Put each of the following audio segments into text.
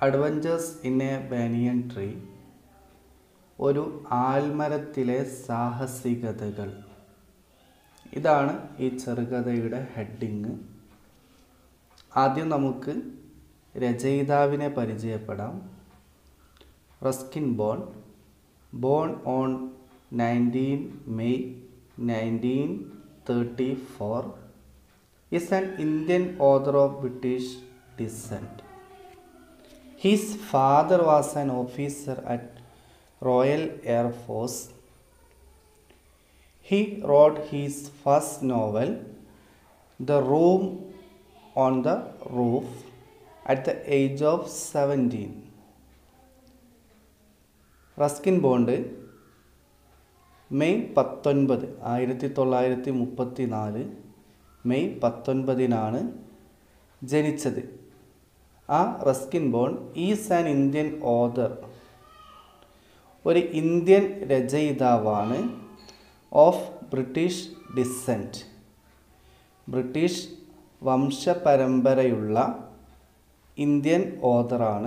Adventures in a banyan tree ഒരു ആൽമരത്തിലെ സാഹസികതകൾ ഇതാണ് ഈ ചെറുകഥയുടെ ഹെഡിങ് ആദ്യം നമുക്ക് രചയിതാവിനെ പരിചയപ്പെടാം Ruskin Bond born on nineteen May nineteen thirty four is an Indian author of British descent. His father was an officer at Royal Air Force. He wrote his first novel, The Room on the Roof, at the age of 17. Ruskin Bond May പത്തൊൻപത് ആയിരത്തി തൊള്ളായിരത്തി മുപ്പത്തി നാല് May പത്തൊൻപതിനാണ് ജനിച്ചത് ആ Ruskin Bond is an Indian author ഒരു Indian രചയിതാവാണ് ഓഫ് ബ്രിട്ടീഷ് ഡിസെൻറ്റ് ബ്രിട്ടീഷ് വംശപരമ്പരയുള്ള ഇന്ത്യൻ ഓതറാണ്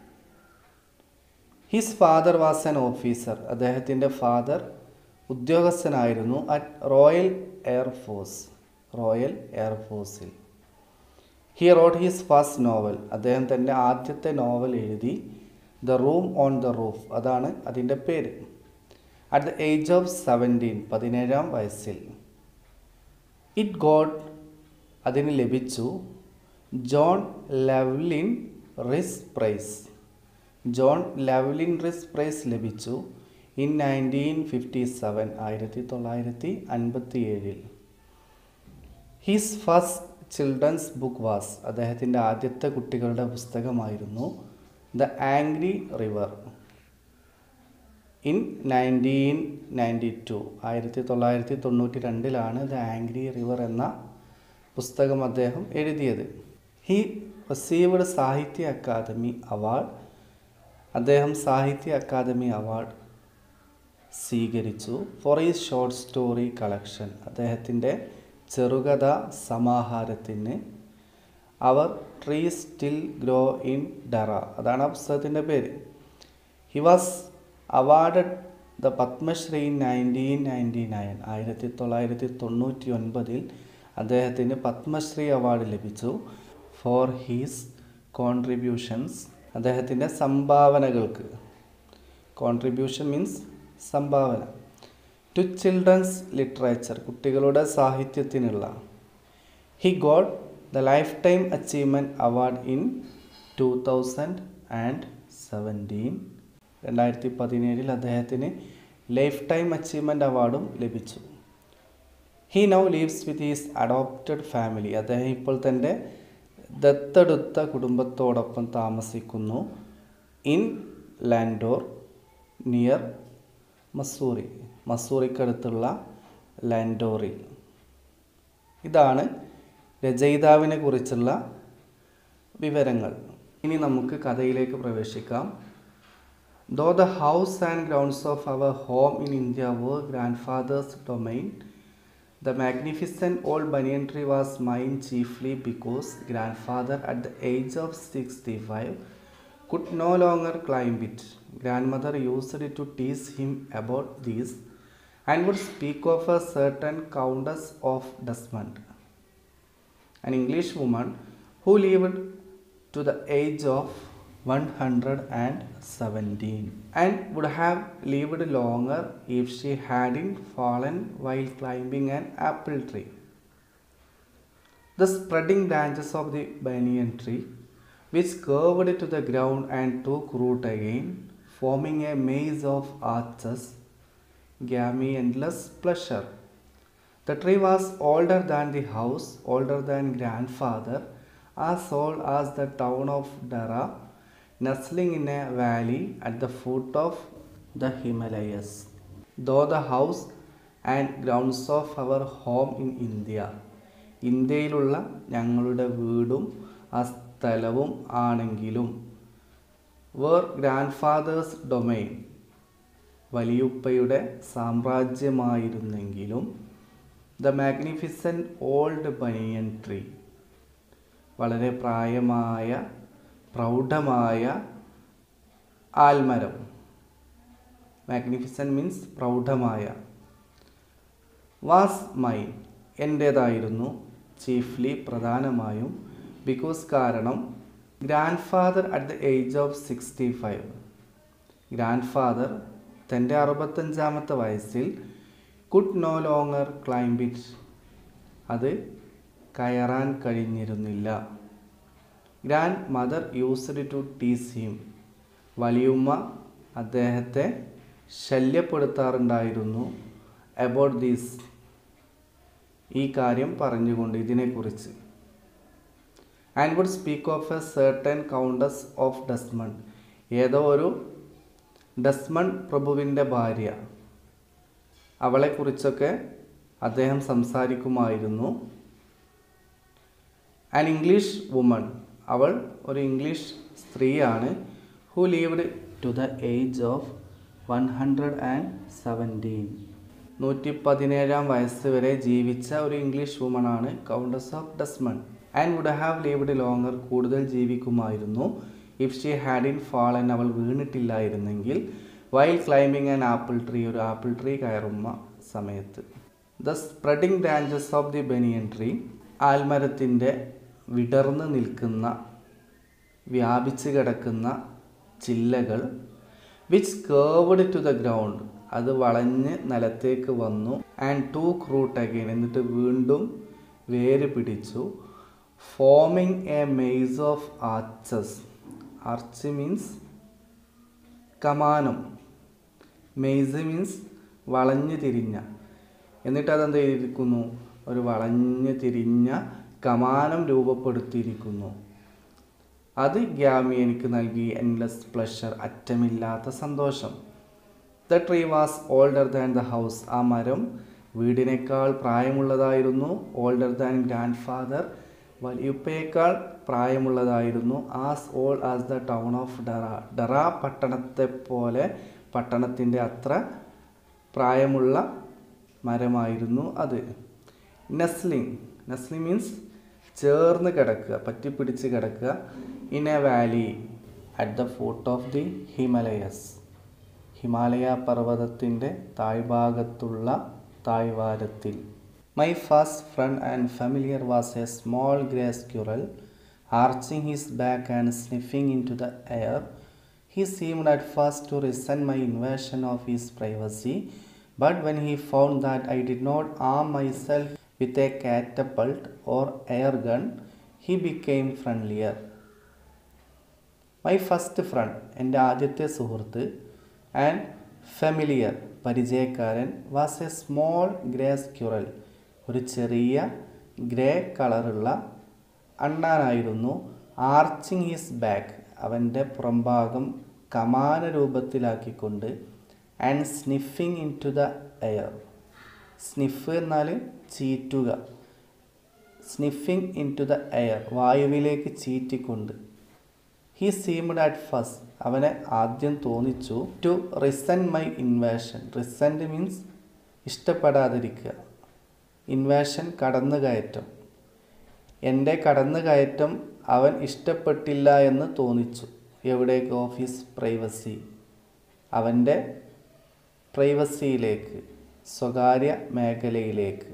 his father was an officer അദ്ദേഹത്തിൻ്റെ ഫാദർ ഉദ്യോഗസ്ഥനായിരുന്നു അറ്റ് റോയൽ എയർഫോഴ്സ് റോയൽ എയർഫോഴ്സിൽ he wrote his first novel അദ്ദേഹം തൻ്റെ ആദ്യത്തെ നോവൽ എഴുതി the room on the roof അതാണ് അതിൻ്റെ പേര് at the age of seventeen പതിനേഴാം വയസ്സിൽ ഇറ്റ് ഗോഡ് അതിന് ലഭിച്ചു John Llewellyn Rhys Prize John Llewellyn Rhys Prize ലഭിച്ചു ഇൻ നയൻറ്റീൻ ഫിഫ്റ്റി സെവൻ ആയിരത്തി തൊള്ളായിരത്തി അൻപത്തി ഏഴിൽ his first children's book was അദ്ദേഹത്തിൻ്റെ ആദ്യത്തെ കുട്ടികളുടെ പുസ്തകമായിരുന്നു the angry river in nineteen ninety two ആയിരത്തി തൊള്ളായിരത്തി തൊണ്ണൂറ്റി രണ്ടിലാണ് ദ ആംഗ്രി റിവർ എന്ന പുസ്തകം അദ്ദേഹം എഴുതിയത് he received Sahitya Akademi award അദ്ദേഹം സാഹിത്യ അക്കാദമി അവാർഡ് സ്വീകരിച്ചു ഫോർ ഈ ഷോർട്ട് സ്റ്റോറി കളക്ഷൻ അദ്ദേഹത്തിൻ്റെ ചെറുകഥ സമാഹാരത്തിന് our tree still grow in Dehra അതാണ് ആ പുസ്തകത്തിൻ്റെ പേര് he was awarded the Padma Shri nineteen ninety nine ആയിരത്തി തൊള്ളായിരത്തി തൊണ്ണൂറ്റി ഒൻപതിൽ അദ്ദേഹത്തിന് പത്മശ്രീ അവാർഡ് ലഭിച്ചു ഫോർ ഹീസ് കോൺട്രിബ്യൂഷൻസ് അദ്ദേഹത്തിൻ്റെ സംഭാവനകൾക്ക് കോൺട്രിബ്യൂഷൻ മീൻസ് സംഭാവന ടു ചിൽഡ്രൻസ് ലിറ്ററേച്ചർ കുട്ടികളുടെ സാഹിത്യത്തിനുള്ള he got the lifetime achievement award in two thousand and seventeen രണ്ടായിരത്തി പതിനേഴിൽ അദ്ദേഹത്തിന് ലൈഫ് ടൈം അച്ചീവ്മെൻറ്റ് അവാർഡും ലഭിച്ചു he now lives with his adopted family അദ്ദേഹം ഇപ്പോൾ തൻ്റെ ദത്തെടുത്ത കുടുംബത്തോടൊപ്പം താമസിക്കുന്നു ഇൻ ലാൻഡോർ നിയർ മസൂറി മസൂറിക്കടുത്തുള്ള ലാൻഡോറിൽ ഇതാണ് രചയിതാവിനെ കുറിച്ചുള്ള വിവരങ്ങൾ ഇനി നമുക്ക് കഥയിലേക്ക് പ്രവേശിക്കാം though the house and grounds of our home in India were grandfather's domain The magnificent old banyan tree was mine chiefly because grandfather at the age of 65 could no longer climb it. Grandmother used to tease him about this and would speak of a certain Countess of Desmond, an English woman who lived to the age of 117 and would have lived longer if she hadn't fallen while climbing an apple tree. The spreading branches of the banyan tree, which curved to the ground and took root again, forming a maze of arches, gave me endless pleasure. The tree was older than the house, older than grandfather, as old as the town of Dara, nestling in a valley at the foot of the Himalayas. Though the house and grounds of our home in India, ഇന്ത്യയിലുള്ള ഞങ്ങളുടെ വീടും ആ സ്ഥലവും ആണെങ്കിലും were grandfather's domain വലിയുപ്പയുടെ സാമ്രാജ്യമായിരുന്നെങ്കിലും the magnificent old banyan tree വളരെ പ്രായമായ പ്രൗഢമായ ആൽമരം മാഗ്നിഫിസൻ മീൻസ് പ്രൗഢമായ വാസ് മൈൻ എൻ്റേതായിരുന്നു ചീഫ്ലി പ്രധാനമായും ബിക്കോസ് കാരണം grandfather at the age of sixty five grandfather തൻ്റെ അറുപത്തഞ്ചാമത്തെ വയസ്സിൽ could no longer climb it അത് കയറാൻ കഴിഞ്ഞിരുന്നില്ല grandmother used to tease him വലിയുമ്മ അദ്ദേഹത്തെ ശല്യപ്പെടുത്താറുണ്ടായിരുന്നു അബൌട്ട് ദീസ് ഈ കാര്യം പറഞ്ഞുകൊണ്ട് ഇതിനെക്കുറിച്ച് and would speak of A certain countess of Desmond ഏതോ ഒരു ഡസ്മൺ പ്രഭുവിൻ്റെ ഭാര്യ അവളെക്കുറിച്ചൊക്കെ അദ്ദേഹം സംസാരിക്കുമായിരുന്നു ആൻ ഇംഗ്ലീഷ് വുമൺ അവൾ ഒരു ഇംഗ്ലീഷ് സ്ത്രീയാണ് who lived to the age of one hundred and seventeen നൂറ്റി പതിനേഴാം വയസ്സ് വരെ ജീവിച്ച ഒരു ഇംഗ്ലീഷ് വുമണാണ് countess of Desmond and would have lived longer കൂടുതൽ ജീവിക്കുമായിരുന്നു if she hadn't fallen അവൾ വീണിട്ടില്ലായിരുന്നെങ്കിൽ while climbing an apple tree ഒരു ആപ്പിൾ ട്രീ കയറുന്ന സമയത്ത് the spreading branches of the banyan tree ആൽമരത്തിൻ്റെ വിടർന്ന് നിൽക്കുന്ന വ്യാപിച്ച് കിടക്കുന്ന ചില്ലകൾ which curved to the ground അത് വളഞ്ഞ് നിലത്തേക്ക് വന്നു ആൻഡ് ടു റൂട്ട് അഗെയിൻ എന്നിട്ട് വീണ്ടും വേര് പിടിച്ചു forming a maze of arches arch means കമാനം മെയ്സ് മീൻസ് വളഞ്ഞു തിരിഞ്ഞ എന്നിട്ട് അതെന്ത് ചെയ്തിരിക്കുന്നു ഒരു വളഞ്ഞു തിരിഞ്ഞ കമാനം രൂപപ്പെടുത്തിയിരിക്കുന്നു അത് ഗ്യാമി എനിക്ക് നൽകി എൻലെസ് പ്ലഷർ അറ്റമില്ലാത്ത സന്തോഷം the tree was older than the house ആ മരം വീടിനേക്കാൾ പ്രായമുള്ളതായിരുന്നു ഓൾഡർ ദാൻ ഗ്രാൻഡ് ഫാദർ വലിയുപ്പയേക്കാൾ പ്രായമുള്ളതായിരുന്നു as old as the town of Dehra Dehra പട്ടണത്തെ പോലെ പട്ടണത്തിൻ്റെ അത്ര പ്രായമുള്ള മരമായിരുന്നു അത് നെസ്ലിംഗ് നെസ്ലിംഗ് മീൻസ് ചേർന്ന് കിടക്കുക പറ്റിപ്പിടിച്ച് കിടക്കുക in a valley at the foot of the Himalayas Himalaya പർവ്വതത്തിൻ്റെ താഴ്ഭാഗത്തുള്ള താഴ്വാരത്തിൽ my first friend and familiar was a small grey squirrel arching his back and sniffing into the air He seemed at first to resent my invasion of his privacy, but when he found that I did not arm myself with a catapult or air gun, he became friendlier. My first friend എൻ്റെ ആദ്യത്തെ സുഹൃത്ത് and familiar പരിചയക്കാരൻ was a small grey squirrel ഒരു ചെറിയ grey കളറുള്ള അണ്ണാനായിരുന്നു arching his back അവൻ്റെ പുറംഭാഗം കമാന രൂപത്തിലാക്കിക്കൊണ്ട് and sniffing into the air sniff എന്നാൽ ചീറ്റുക sniffing into the air വായുവിലേക്ക് ചീറ്റിക്കൊണ്ട് ഹി സീംഡ് അറ്റ് ഫസ്റ്റ് അവനെ ആദ്യം തോന്നിച്ചു to resent my invasion resent means ഇഷ്ടപ്പെടാതിരിക്കുക ഇൻവേഷൻ കടന്നുകയറ്റം എൻ്റെ കടന്നുകയറ്റം അവൻ ഇഷ്ടപ്പെട്ടില്ല എന്ന് തോന്നിച്ചു എവിടേക്ക് ഓഫീസ് പ്രൈവസി അവൻ്റെ പ്രൈവസിയിലേക്ക് സ്വകാര്യ മേഖലയിലേക്ക്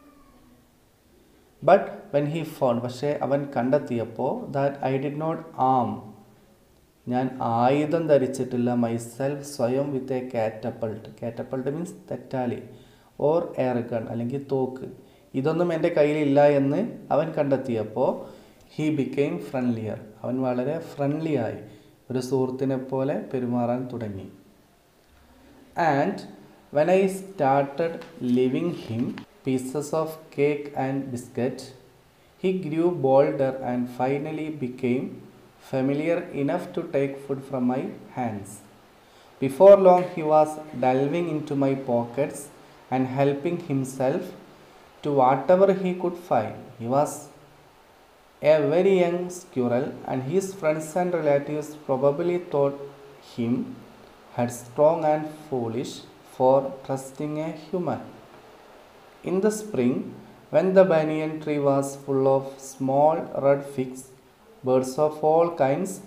ബട്ട് വെൻ ഹി ഫോൺ പക്ഷേ അവൻ കണ്ടെത്തിയപ്പോൾ that I did not arm ഞാൻ ആയുധം ധരിച്ചിട്ടില്ല മൈസെൽഫ് സ്വയം with a catapult catapult means തെറ്റാലി ഓർ എയർഗൺ അല്ലെങ്കിൽ തോക്ക് ഇതൊന്നും എൻ്റെ കയ്യിലില്ല എന്ന് അവൻ കണ്ടെത്തിയപ്പോൾ ഹീ ബിക്കെയിം ഫ്രണ്ട്ലിയർ അവൻ വളരെ ഫ്രണ്ട്ലി ആയി ഒരു സുഹൃത്തിനെ പോലെ പെരുമാറാൻ തുടങ്ങി ആൻഡ് വെൻ ഐ സ്റ്റാർട്ടഡ് ലിവിങ് him pieces of cake and biscuit he grew bolder and finally became familiar enough to take food from my hands before long he was delving into my pockets and helping himself to whatever he could find. He was a very young squirrel, and his friends and relatives probably thought him headstrong and foolish for trusting a human. In the spring, when the banyan tree was full of small red figs, birds of all kinds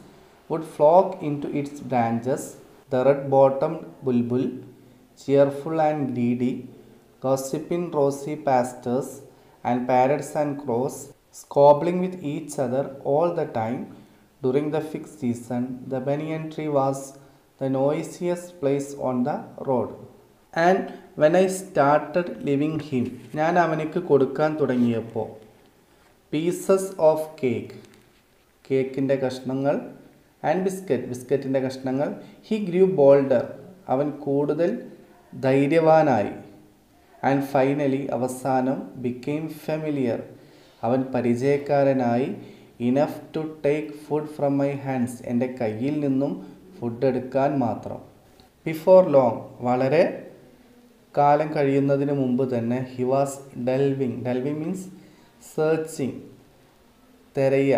would flock into its branches. The red bottomed bulbul, cheerful and greedy, gossiping rosy pastors, and parrots and crows, squabbling with each other all the time. During the fixed season, the banyan tree was the noisiest place on the road. And when I started ലിവിങ് him ഞാൻ അവനക്ക് കൊടുക്കാൻ തുടങ്ങിയപ്പോൾ pieces of cake കേക്കിൻ്റെ കഷ്ണങ്ങൾ and biscuit ബിസ്ക്കറ്റിൻ്റെ കഷ്ണങ്ങൾ he grew bolder അവൻ കൂടുതൽ ധൈര്യവാനായി ആൻഡ് ഫൈനലി അവസാനം ബിക്കെയിം ഫെമിലിയർ അവൻ പരിചയക്കാരനായി enough to take food from my hands എൻ്റെ കയ്യിൽ നിന്നും ഫുഡ് എടുക്കാൻ മാത്രം ബിഫോർ ലോങ് വളരെ കാലം കഴിയുന്നതിന് മുമ്പ് തന്നെ he was delving delving means searching തിരയുക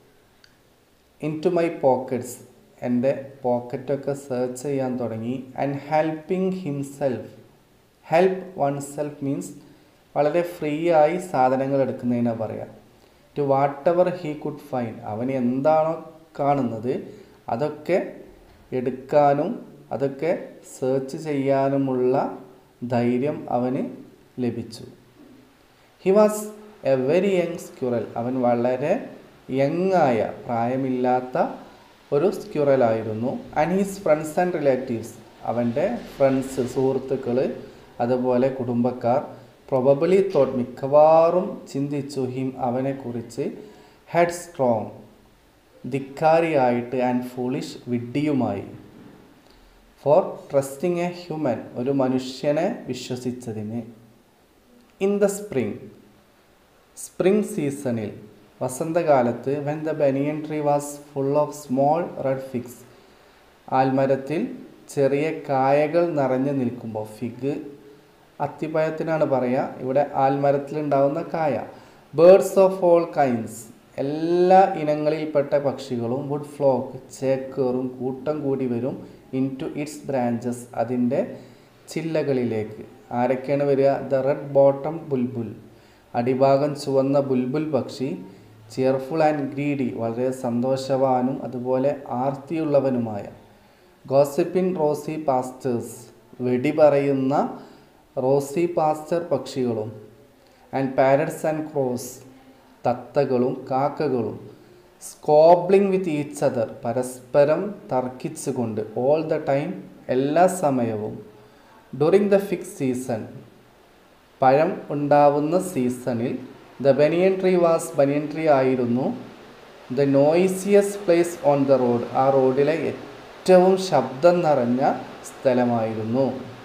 ഇൻ ടു മൈ പോക്കറ്റ്സ് എൻ്റെ പോക്കറ്റൊക്കെ സെർച്ച് ചെയ്യാൻ തുടങ്ങി and helping himself help oneself means വളരെ ഫ്രീ ആയി സാധനങ്ങൾ എടുക്കുന്നതിനാ പറയാം to whatever he could find അവൻ എന്താണോ കാണുന്നത് അതൊക്കെ എടുക്കാനും അതൊക്കെ സെർച്ച് ചെയ്യാനുമുള്ള ധൈര്യം അവന് ലഭിച്ചു he was a very young squirrel അവൻ വളരെ യങ്ങായ പ്രായമില്ലാത്ത ഒരു സ്ക്യുറലായിരുന്നു and his friends and relatives അവൻ്റെ ഫ്രണ്ട്സ് സുഹൃത്തുക്കൾ അതുപോലെ കുടുംബക്കാർ പ്രൊബബിളി തോട്ട് മിക്കവാറും ചിന്തിച്ചു ഹിം അവനെക്കുറിച്ച് ഹെഡ് സ്ട്രോങ് ധിക്കാരിയായിട്ട് ആൻഡ് ഫുളിഷ് വിഡ്ഡിയുമായി ഫോർ ട്രസ്റ്റിംഗ് എ ഹ്യൂമൻ ഒരു മനുഷ്യനെ വിശ്വസിച്ചതിന് ഇൻ ദ സ്പ്രിംഗ് സ്പ്രിംഗ് സീസണിൽ വസന്തകാലത്ത് when the banyan tree was full of small red figs ആൽമരത്തിൽ ചെറിയ കായകൾ നിറഞ്ഞു നിൽക്കുമ്പോൾ ഫിഗ് അത്തിപ്പഴത്തിനാണ് പറയുക ഇവിടെ ആൽമരത്തിലുണ്ടാവുന്ന കായ ബേർഡ്സ് ഓഫ് ഓൾ കൈൻസ് എല്ലാ ഇനങ്ങളിൽപ്പെട്ട പക്ഷികളും വുഡ് ഫ്ലോക്ക് ചേക്കേറും കൂട്ടം കൂടി വരും ഇൻ ടു ഇറ്റ്സ് ബ്രാഞ്ചസ് അതിൻ്റെ ചില്ലകളിലേക്ക് ആരൊക്കെയാണ് വരിക ദ റെഡ് ബോട്ടം ബുൽബുൽ അടിഭാഗം ചുവന്ന ബുൽബുൽ പക്ഷി ചിയർഫുൾ ആൻഡ് ഗ്രീഡി വളരെ സന്തോഷവാനും അതുപോലെ ആർത്തിയുള്ളവനുമായ ഗോസിപ്പിൻ റോസി പാസ്റ്റേഴ്സ് വെടി പറയുന്ന റോസി പാസ്റ്റർ പക്ഷികളും ആൻഡ് പാരറ്റ്സ് ആൻഡ് ക്രോസ് തത്തകളും കാക്കകളും സ്കോബ്ലിംഗ് വിത്ത് ഈച്ച് അതർ പരസ്പരം തർക്കിച്ചുകൊണ്ട് ഓൾ ദ ടൈം എല്ലാ സമയവും ഡ്യൂറിങ് ദ ഫിക്സ് സീസൺ പഴം ഉണ്ടാവുന്ന സീസണിൽ the banyan tree was banyan tree ആയിരുന്നു the noisiest place on the road ആ റോഡിലെ ഏറ്റവും ശബ്ദം നിറഞ്ഞ സ്ഥലമായിരുന്നു